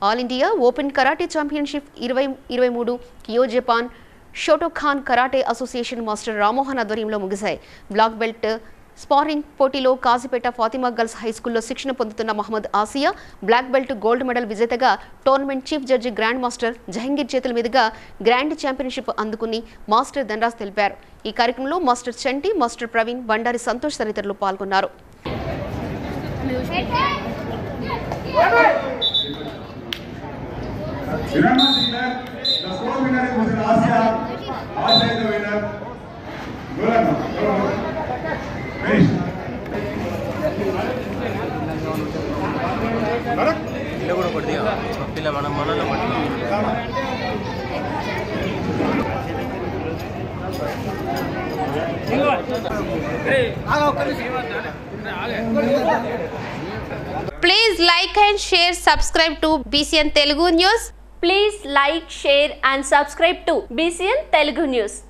All India open karate championship ఇరవై ఇరవై మూడు కియో Japan Shotokan karate association master Rammohan ఆధ్వర్యంలో ముగిశాయి బ్లాక్ బెల్ట్ స్పారింగ్ పోటీలో కాజీపేట ఫాతిమా గర్ల్స్ హై స్కూల్లో శిక్షణ పొందుతున్న Mohammed Asiya black belt gold medal విజేతగా tournament chief judge grand master Jahangir చేతుల మీదుగా గ్రాండ్ ఛాంపియన్షిప్ అందుకుని మాస్టర్ ధనరాజ్ తెలిపారు ఈ కార్యక్రమంలో మాస్టర్ చంటి మాస్టర్ ప్రవీణ్ బండారి సంతోష్ తదితరులు పాల్గొన్నారు Remember winner, the score winner was in Asia. Asia is the winner. Nolan, Nolan. Finish. పిల్ల కూడా కొద్దిగా పిల్ల మనం మనలో పట్టుకోవాలి Please like and share, subscribe to BCN Telugu News. Please like, share and subscribe to BCN Telugu News.